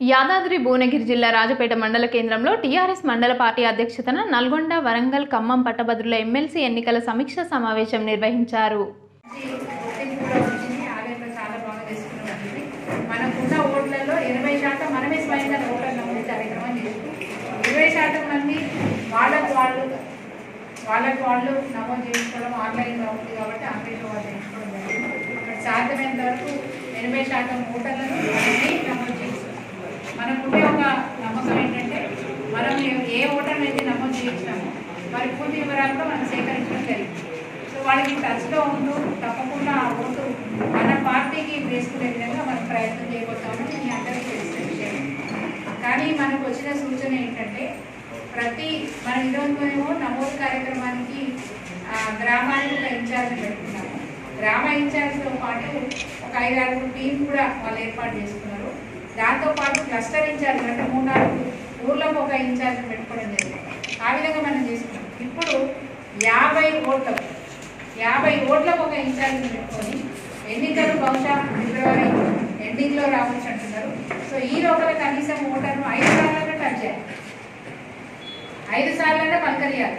యాదాద్రి భువనగిరి జిల్లా రాజపేట మండల కేంద్రంలో టీఆర్ఎస్ మండల పార్టీ అధ్యక్షతన నల్గొండ వరంగల్ ఖమ్మం పట్టభద్రుల ఎమ్మెల్సీ ఎన్నికల సమీక్ష సమావేశం నిర్వహించారు ఓటింగ్ కూడా వచ్చింది ఆలయంలో చాలా బాగా చేసుకున్నామండి మనకున్న ఓట్లలో ఎనభై శాతం మనమే స్వయంగా ఓటర్ నమోదు కార్యక్రమం చేస్తున్నాం ఇరవై శాతం మంది వాళ్ళకు వాళ్ళు వాళ్ళకు వాళ్ళు నమోదు చేసుకోవడం ఆన్లైన్లో ఉంది కాబట్టి ఆన్లైన్లో వాళ్ళు చేసుకోవడం జరిగింది ఇక్కడ సాధ్యమైనంత వరకు ఎనభై శాతం ఓటర్లను మనమే నమోదు చేస్తున్నాం మనకుండే ఒక నమ్మకం ఏంటంటే మనం ఏ- ఏ ఓటర్ని అయితే నమోదు చేసినామో వారి పూర్తి వివరాలు కూడా మనం సేకరించడం జరిగింది సో వాళ్ళకి టచ్లో ఉంటూ తప్పకుండా ఆ ఓటు మన పార్టీకి వేసుకునే విధంగా మనం ప్రయత్నం చేయబోతామని మీ అందరికీ తెలిసిన విషయం కానీ మనకు వచ్చిన సూచన ఏంటంటే ప్రతి మన ఈరోజునేమో నమోదు కార్యక్రమానికి ఆ, గ్రామానికి ఒక ఇన్ఛార్జ్ పెట్టుకున్నాము గ్రామ ఇన్ఛార్జ్తో పాటు ఒక ఐదు ఆరు టీం కూడా వాళ్ళు ఏర్పాటు చేసుకున్నారు దాంతో పాటు క్లస్టర్ ఇన్ఛార్జ్ అంటే మూడు నాలుగు ఊర్లకు ఒక ఇన్ఛార్జ్ పెట్టుకోవడం జరిగింది ఆ విధంగా మనం చేసుకున్నాం ఇప్పుడు యాభై ఓట్లకు యాభై ఓట్లకు ఒక ఇన్ఛార్జ్ పెట్టుకొని ఎన్నికలు బహుశా ఫిబ్రవరి ఎండింగ్లో రావచ్చు అంటున్నారు సో ఈ లోపల కనీసం ఓటర్ను ఐదు సార్లు టచ్ చేయాలి ఐదు సార్లు పలకరియాలి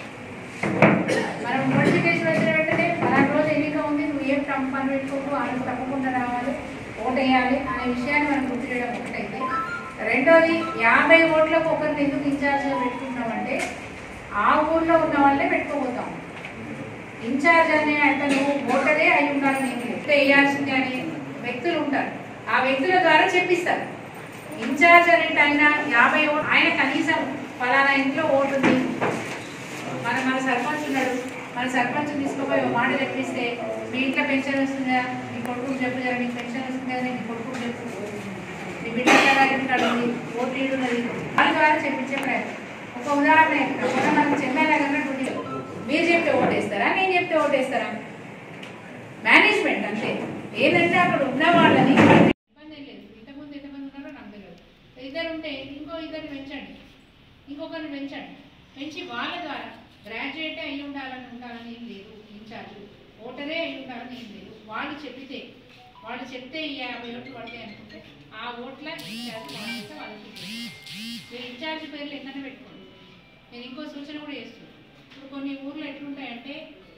మనం నోటిఫికేషన్ వచ్చిన వెంటనే పలానా రోజు ఎన్నిక ఉంది నువ్వు ఏం తప్పు పని పెట్టుకోకు ఆ రోజు తప్పకుండా రావాలి ఓటు వేయాలి అనే విషయాన్ని మనం గుర్తు చేయడం ఒకటైతే రెండోది యాభై ఓట్లకు ఒకరిని ఎందుకు ఇన్ఛార్జ్గా పెట్టుకుంటున్నామంటే ఆ ఊర్లో ఉన్న వాళ్ళే పెట్టుకోబోతాం ఇన్ఛార్జ్ అనే అతను ఓటరే అయి ఉండాలని ఏం లేదు వేయాల్సింది అనే వ్యక్తులు ఉంటారు ఆ వ్యక్తుల ద్వారా చెప్పిస్తారు ఇన్ఛార్జ్ అనేటి ఆయన యాభై ఓటు ఆయన కనీసం ఫలానా ఇంట్లో ఓటు ఉంది మన మన సర్పంచ్ ఉన్నాడు మన సర్పంచ్ తీసుకుపోయి ఒక మాట చెప్పిస్తే మీ ఇంట్లో పెన్షన్ వస్తుందా నీ కొడుకు చెప్పు జర నీకు పెన్షన్ వస్తుంది కదా నీ కొడుకు చెప్పు నీ బిడ్డ గారికి ఇక్కడ ఉంది ఓటు ఈడు ఉన్నది వాళ్ళ ద్వారా చెప్పించే ప్రయత్నం ఒక ఉదాహరణ చెప్తాను మొన్న మనకు చెన్నై నగర్లో డ్యూటీ మీరు చెప్తే ఓటేస్తారా నేను చెప్తే ఓటేస్తారా మేనేజ్మెంట్ అంతే ఏంటంటే అక్కడ ఉన్న వాళ్ళని ఇబ్బంది ఏం లేదు ఇంతకుముందు ఎంతమంది ఉన్నారో నాకు తెలియదు ఇద్దరు ఉంటే ఇంకో ఇద్దరిని పెంచండి ఇంకొకరిని పెంచండి పెంచి వాళ్ళ ద్వారా గ్రాడ్యుయేటే అయి ఉండాలని ఉండాలని ఏం లేదు ఇన్ఛార్జ్ ఓటరే అయి ఉండాలని ఏం లేదు వాళ్ళు చెప్పితే వాళ్ళు చెప్తే ఈ యాభై ఓట్లు పడతాయి అనుకుంటే ఆ ఓట్ల ఇన్ఛార్జ్ వాళ్ళకి వాళ్ళకి మీరు ఇన్ఛార్జ్ పేర్లు ఎక్కడనే పెట్టుకోండి నేను ఇంకో సూచన కూడా చేస్తున్నాను ఇప్పుడు కొన్ని ఊర్లు ఎట్లుంటాయంటే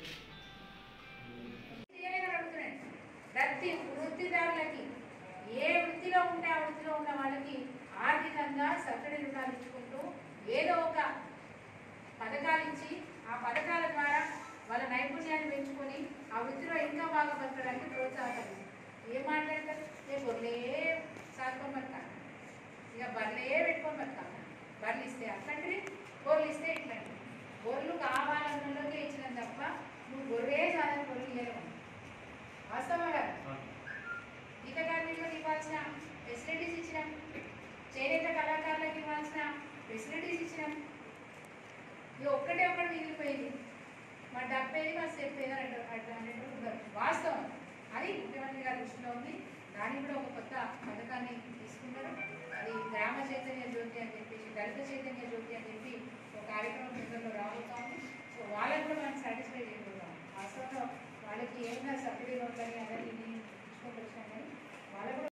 ప్రతి వృత్తిదారులకి ఏ వృత్తిలో ఉంటే ఆ వృత్తిలో ఉన్న వాళ్ళకి ఆర్థికంగా సబ్సిడీ రుణాలు ఇచ్చుకుంటూ ఏదో ఒక పథకాలు ఇచ్చి ఆ పథకాల ద్వారా వాళ్ళ నైపుణ్యాన్ని పెంచుకొని ఆ వృత్తిలో ఇంకా బాగా బతకడానికి ప్రోత్సాహం ఏం మాట్లాడతారు ఏ బొర్లే సాగుకొని బతకాలి ఇక బర్లే పెట్టుకొని బతకాలి బర్లు ఇస్తే అట్లాంటివి గొర్రెలు ఇస్తే ఇట్లాంటివి గొర్రెలు కావాలన్నలోకే ఇచ్చినాం తప్ప నువ్వు గొర్రెే కాదని గొర్రెలు లేవు వాస్తవం కదా గీత కార్మికులకు ఇవ్వాల్సిన ఫెసిలిటీస్ ఇచ్చినాం చేనేత కళాకారులకు ఇవ్వాల్సిన ఫెసిలిటీస్ ఇచ్చినాం ఇది ఒక్కటే ఒక్కటి మిగిలిపోయింది మా డబ్బేది మా స్టెప్ ఏదో రెండు అట్లా అనేటువంటి ఉండదు. వాస్తవం అది ముఖ్యమంత్రి గారి దృష్టిలో ఉంది దానికి కూడా ఒక కొత్త పథకాన్ని తీసుకున్నారు అది గ్రామ చైతన్య జ్యోతి అని చెప్పేసి దళిత చైతన్య జ్యోతి అని చెప్పి ఒక కార్యక్రమం తొందరలో రాబోతా ఉంది సో వాళ్ళని కూడా మనం సాటిస్ఫై చేయగలుగుతాం వాస్తవంలో వాళ్ళకి ఏమైనా సబ్సిడీ రోడ్లని అవన్నీ ఇచ్చుకోవచ్చు కానీ వాళ్ళకు కూడా